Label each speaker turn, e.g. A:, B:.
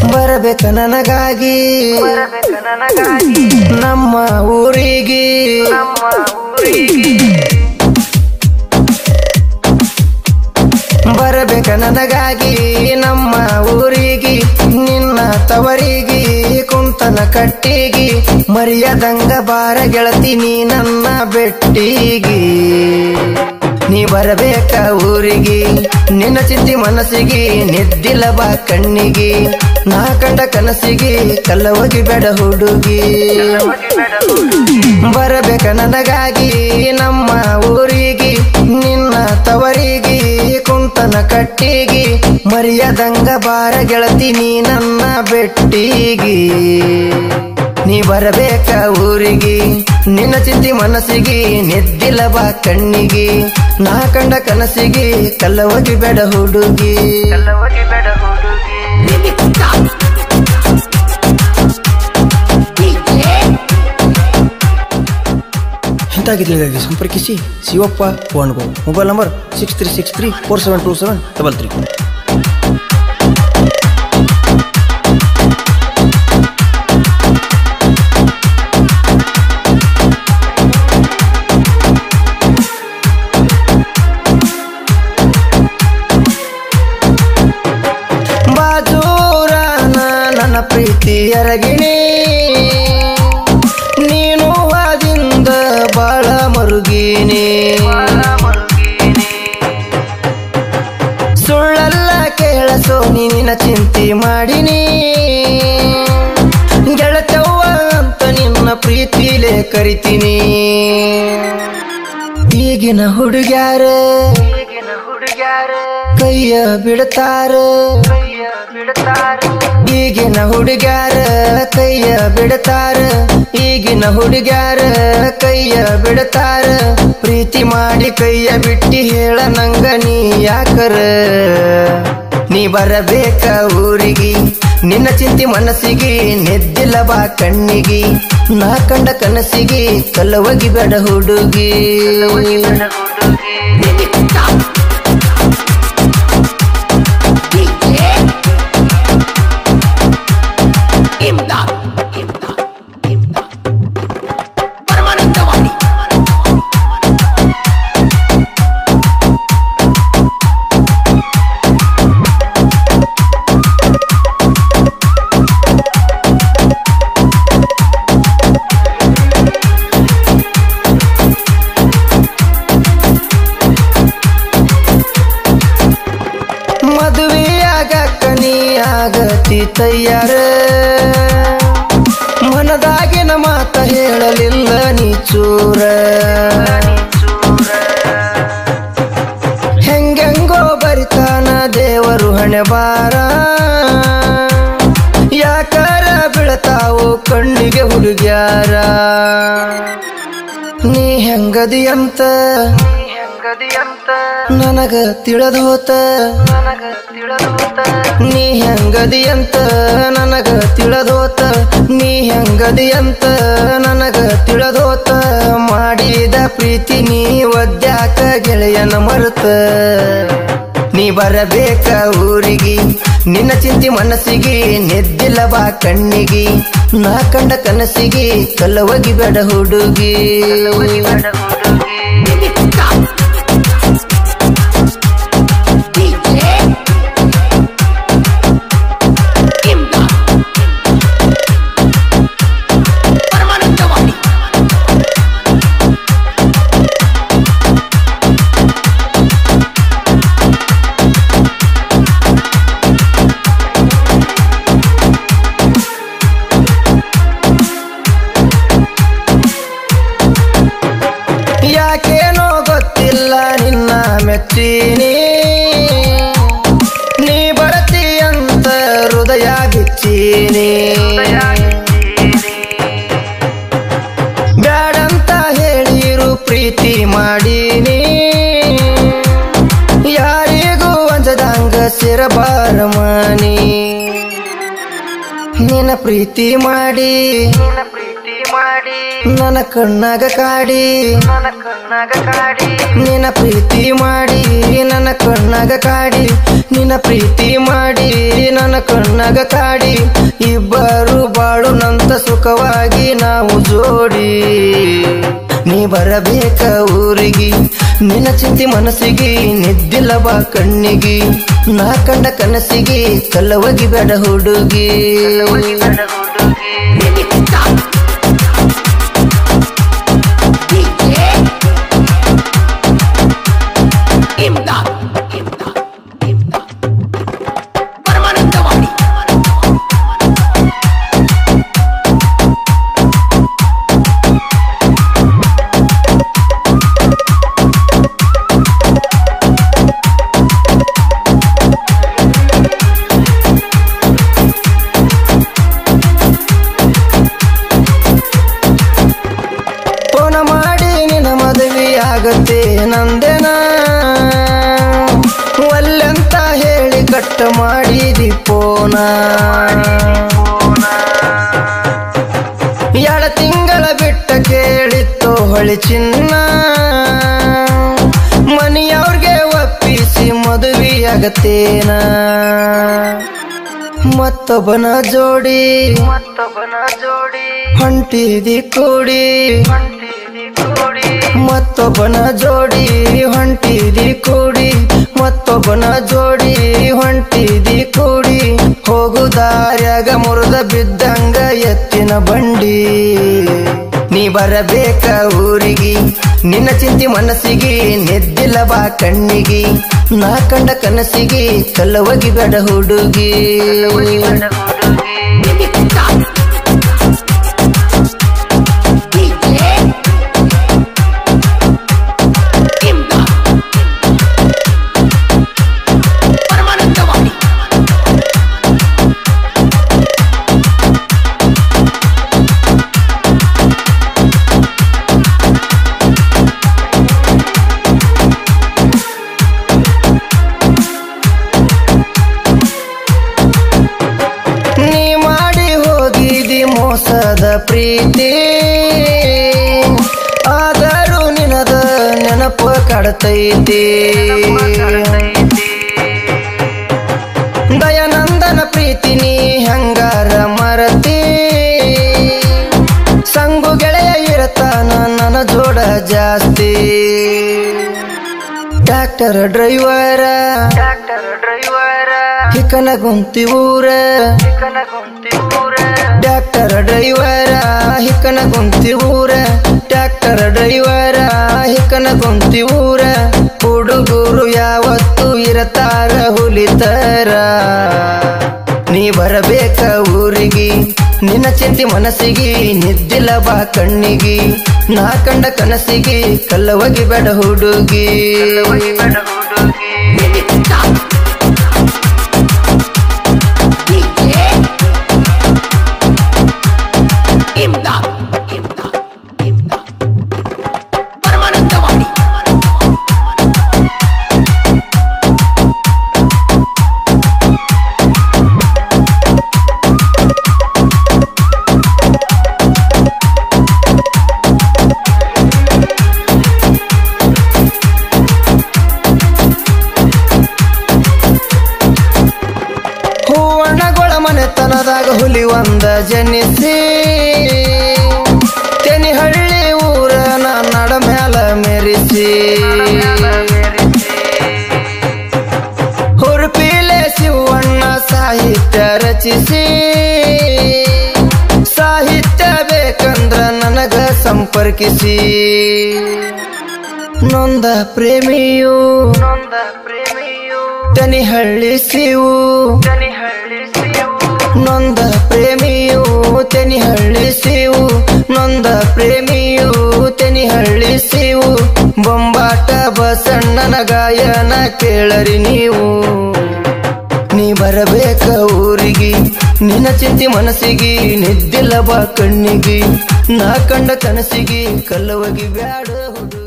A: ಬರಬೇಕ ನನಗಾಗಿ ನಮ್ಮ ಊರಿಗೆ ಬರಬೇಕ ನನಗಾಗಿ ನಮ್ಮ ಊರಿಗೆ ನಿನ್ನ ತವರಿಗೆ ಕುಂತನ ಕಟ್ಟಿಗಿ ಮರಿಯದಂಗ ಬಾರ ಗೆಳತಿ ನೀ ನನ್ನ ಬೆಟ್ಟಿಗಿ ನೀ ಬರಬೇಕ ಊರಿಗೆ ನಿನ್ನ ಚಿಂತಿ ಮನಸ್ಸಿಗೆ ನಿದ್ದಿಲ್ಲ ಬಾ ಕಣ್ಣಿಗೆ ನಾ ಕಂಡ ಕನಸಿಗೆ ಕಲ್ಲವಗಿ ಬೇಡ ಹುಡುಗಿ ಬರಬೇಕ ನನಗಾಗಿ ನಮ್ಮ ಊರಿಗೆ ನಿನ್ನ ತವರಿಗೆ ಕುಂತನ ಕಟ್ಟಿಗೆ ಮರಿಯದಂಗ ಬಾರ ಗೆಳತಿ ನೀ ನನ್ನ ಬೆಟ್ಟಿಗೆ ನೀ ಬರಬೇಕ ಊರಿಗೆ ನಿನ್ನ ಚಿಂತಿ ಮನಸ್ಸಿಗೆ ನಿದ್ದಿಲ್ಲ ಬಾ ಕಣ್ಣಿಗೆ ನಾ ಕಂಡ ಕನಸಿಗೆ ಕಲ್ಲವಗಿ ಬೇಡ ಹುಡುಗಿ
B: ಕಲ್ಲವಗಿ ಬೇಡ ಹುಡುಗಿ
A: ಇಂಥ ಗೀತೆಗಳಿಗಾಗಿ ಸಂಪರ್ಕಿಸಿ ಶಿವಪ್ಪ ಫೋನ್ಗೋ mobile number six three six three four seven two seven double three ಬಾಜೂರನ ನನ್ನ ಪ್ರೀತಿ ಅರಗಿಣಿ ನೀನು ವಾದಿಂದ ಬಾಳ ಮರುಗೀನಿ ಸುಳ್ಳಲ್ಲ ಕೇಳಸೋ ನಿನ್ನ ಚಿಂತೆ ಮಾಡಿನಿ ಗೆಳತವ್ವ ಅಂತ ನಿನ್ನ ಪ್ರೀತಿಲೇ ಕರಿತೀನಿ ಈಗಿನ ಹುಡುಗ್ಯಾರ
B: ಈಗಿನ ಹುಡುಗ್ಯಾರ
A: ಕೈಯ ಬಿಡ್ತಾರ
B: ಕೈಯ ಬಿಡ್ತಾರ
A: ಈಗಿನ ಹುಡುಗ್ಯಾರ ಕೈಯ ಬಿಡ್ತಾರ ಈಗಿನ ಹುಡುಗ್ಯಾರ ಕೈಯ ಬಿಡ್ತಾರ ಪ್ರೀತಿ ಮಾಡಿ ಕೈಯ ಬಿಟ್ಟಿ ಹೇಳ ನಂಗ ನೀ ಯಾಕರ ನೀ ಬರಬೇಕ ಊರಿಗೆ ನಿನ್ನ ಚಿಂತೆ ಮನಸ್ಸಿಗೆ ನೆದ್ದಿಲ್ಲ ಬಾ ಕಣ್ಣಿಗೆ ನಾ ಕಂಡ ಕನಸಿಗೆ ಕಲ್ಲವಗಿ ಬೇಡ ಹುಡುಗಿ
B: ಬೇಡ ಹುಡುಗಿ
A: ಮದುವೆಯಾಗಕ್ಕ ನೀ ಆಗತಿ ತಯ್ಯಾರ ಮನದಾಗಿನ ಮಾತ ಹೇಳಲಿಲ್ಲ ನೀ ಚೂರ ಹೆಂಗೆಂಗೋ ಬರಿತಾನ ದೇವರು ಹಣೆ ಬಾರ ಯಾಕಾರ ಬೀಳತಾವು ಕಣ್ಣಿಗೆ ಹುಡುಗ್ಯಾರ ನೀ ಹೆಂಗದಿ ಅಂತ
B: ನೀ ಹೆಂಗದಿ ಅಂತ
A: ನನಗ ತಿಳಿದೋತ
B: ನನಗ ತಿಳಿದೋತ
A: ನೀ ಹೆಂಗದಿ ಅಂತ ನನಗ ತಿಳಿದೋತ ನೀ ಹೆಂಗದಿ ಅಂತ ನನಗ ತಿಳಿದೋತ ಮಾಡಿದ ಪ್ರೀತಿ ನೀ ಒದ್ಯಾಕ ಗೆಳೆಯನ ಮರುತ ನೀ ಬರಬೇಕ ಊರಿಗೆ ನಿನ್ನ ಚಿಂತೆ ಮನಸ್ಸಿಗೆ ನೆದ್ದಿಲ್ಲ ಬಾ ಕಣ್ಣಿಗೆ ನಾ ಕಂಡ ಕನಸಿಗೆ ಕಲ್ಲವಗಿ ಬೇಡ ಹುಡುಗಿ
B: ಬೇಡ ಹುಡುಗಿ
A: ಯಾಕೇನೋ ಗೊತ್ತಿಲ್ಲ ನಿನ್ನ ಮೆಚ್ಚಿನಿ ನೀ ಬರತಿ ಅಂತ ಹೃದಯ ಬಿಚ್ಚೀನಿ ಬ್ಯಾಡಂತ ಹೇಳಿರು ಪ್ರೀತಿ ಮಾಡೀನಿ ಯಾರಿಗೂ ಅಂಜದಂಗ ಸಿರಬಾರ ಮನಿ ನಿನ್ನ ಪ್ರೀತಿ ಮಾಡಿ
B: ನಿನ್ನ ಪ್ರೀತಿ ಮಾಡಿ
A: ನನ್ನ ಕಣ್ಣಾಗ ಕಾಡಿ
B: ನನ್ನ ಕಣ್ಣಾಗ ಕಾಡಿ
A: ನಿನ್ನ ಪ್ರೀತಿ ಮಾಡಿ ನನ್ನ ಕಣ್ಣಾಗ ಕಾಡಿ ನಿನ್ನ ಪ್ರೀತಿ ಮಾಡಿ ನನ್ನ ಕಣ್ಣಾಗ ಕಾಡಿ ಸುಖವಾಗಿ ನಾವು ಜೋಡಿ ನೀ ಬರಬೇಕ ಊರಿಗೆ ನಿನ್ನ ಚಿಂತೆ ಮನಸ್ಸಿಗೆ ನಿದ್ದಿಲ್ಲ ಬಾ ಕಣ್ಣಿಗೆ ನಾ ಕಂಡ ಕನಸಿಗೆ ಕಲ್ಲವಾಗಿ ಬೇಡ ಹುಡುಗಿ
B: ಬಡ ಹುಡುಗಿ
A: ಫೋನ ಮಾಡಿ ನಿನ್ನ ಮದುವೆ ಆಗತ್ತೆ ನಂದೆನ ಒಲ್ಲೆಂತ ಹೇಳಿ ಕಟ್ಟ ಮಾಡಿದಿ ಫೋನ ಎಳ ತಿಂಗಳ ಬಿಟ್ಟ ಕೇಳಿತ್ತು ಹೊಳಿ ಚಿನ್ನ ಮನೆಯವ್ರಿಗೆ ಒಪ್ಪಿಸಿ ಮದುವೆ ಆಗತ್ತೇನ ಮತ್ತೊಬ್ಬನ ಜೋಡಿ
B: ಮತ್ತೊಬ್ಬನ ಜೋಡಿ
A: ಹೊಂಟಿದಿ ಕೂಡಿ
B: ಹೊಂಟಿದಿ ಕೂಡಿ
A: ಮತ್ತೊಬ್ಬನ ಜೋಡಿ ಹೊಂಟಿದಿ ಕೂಡಿ ಮತ್ತೊಬ್ಬನ ಜೋಡಿ ಹೊಂಟಿದಿ ಕೂಡಿ ಹೋಗು ದಾರ್ಯಾಗ ಮುರಿದ ಬಿದ್ದಂಗ ಎತ್ತಿನ ಬಂಡಿ ನೀ ಬರಬೇಕ ಊರಿಗೆ ನಿನ್ನ ಚಿಂತೆ ಮನಸ್ಸಿಗೆ ನೆದ್ದಿಲ್ಲ ಬಾ ಕಣ್ಣಿಗೆ ನಾ ಕಂಡ ಕನಸಿಗೆ ಕಲ್ಲವಾಗಿ ಬೇಡ ಹುಡುಗಿ
B: ಬಡ ಹುಡುಗಿ
A: ನೀ ಮಾಡಿ ಹೋಗಿದಿ ಮೋಸದ ಪ್ರೀತಿ ಆದರೂ ನಿನದ ನೆನಪು ಕಾಡ್ತೈತಿ ದಯಾನಂದನ ಪ್ರೀತಿ ನೀ ಹಂಗಾರ ಮರತಿ ಸಂಗು ಗೆಳೆಯ ಇರತಾನ ನನ್ನ ಜೋಡ ಜಾಸ್ತಿ ಟ್ರ್ಯಾಕ್ಟರ್ ಡ್ರೈವರ
B: ಡಾಕ್ಟರ್ ಡ್ರೈವರ
A: ಹಿಕ್ಕನ ಗುಂತಿ ಊರ
B: ಚಿಕ್ಕನ ಕುಂತಿ ಊರ
A: ಟ್ರ್ಯಾಕ್ಟರ್ ಡ್ರೈವರ ಹಿಕ್ಕನ ಕುಂತಿ ಊರ ಟ್ರ್ಯಾಕ್ಟರ್ ಡ್ರೈವರ ಹಿಕ್ಕನ ಕುಂತಿ ಊರ ಹುಡುಗರು ಯಾವತ್ತು ಇರತಾರ ಹುಲಿತರ ನೀ ಬರಬೇಕ ಊರಿಗೆ ನಿನ್ನ ಚಿಂತೆ ಮನಸ್ಸಿಗೆ ನಿದ್ದಿಲ್ಲ ಬಾ ಕಣ್ಣಿಗೆ ನಾ ಕಂಡ ಕನಸಿಗೆ ಕಲ್ಲವಾಗಿ ಬೇಡ ಹುಡುಗಿ
B: ಬಡ ಹುಡುಗಿ
A: ಹೂವಣ್ಣಗೊಳ ಮನೆತನದಾಗ ಹುಲಿ ಒಂದ ಜನಿಸಿ ತೆನಿಹಳ್ಳಿ ಊರ ನಡ ಮ್ಯಾಲ ಮೆರಿಸಿ ಹುರುಪಿಲೆ ಶಿವಣ್ಣ ಸಾಹಿತ್ಯ ರಚಿಸಿ ಸಾಹಿತ್ಯ ಬೇಕಂದ್ರ ನನಗ ಸಂಪರ್ಕಿಸಿ ನೊಂದ ಪ್ರೇಮಿಯು
B: ನೊಂದ ಪ್ರೇಮಿಯು
A: ತೆನಿಹಳ್ಳಿ ಶಿವು
B: ದನಿಹಳ್ಳಿ ಸಿಯು
A: ನೊಂದ ಪ್ರೇಮಿಯು ತೆನಿಹಳ್ಳಿ ಶಿವು ನೊಂದ ಪ್ರೇಮಿಯು ತೆನಿಹಳ್ಳಿ ಶಿವು ಬೊಂಬಾಟ ಬಸಣ್ಣನ ಗಾಯನ ಕೇಳರಿ ನೀವು ನೀ ಬರಬೇಕ ಊರಿಗೆ ನಿನ್ನ ಚಿಂತೆ ಮನಸ್ಸಿಗೆ ನಿದ್ದಿಲ್ಲ ಬಾ ಕಣ್ಣಿಗೆ ನಾ ಕಂಡ ಕನಸಿಗೆ ಕಲ್ಲವಾಗಿ ಬ್ಯಾಡ ಹುಡುಗಿ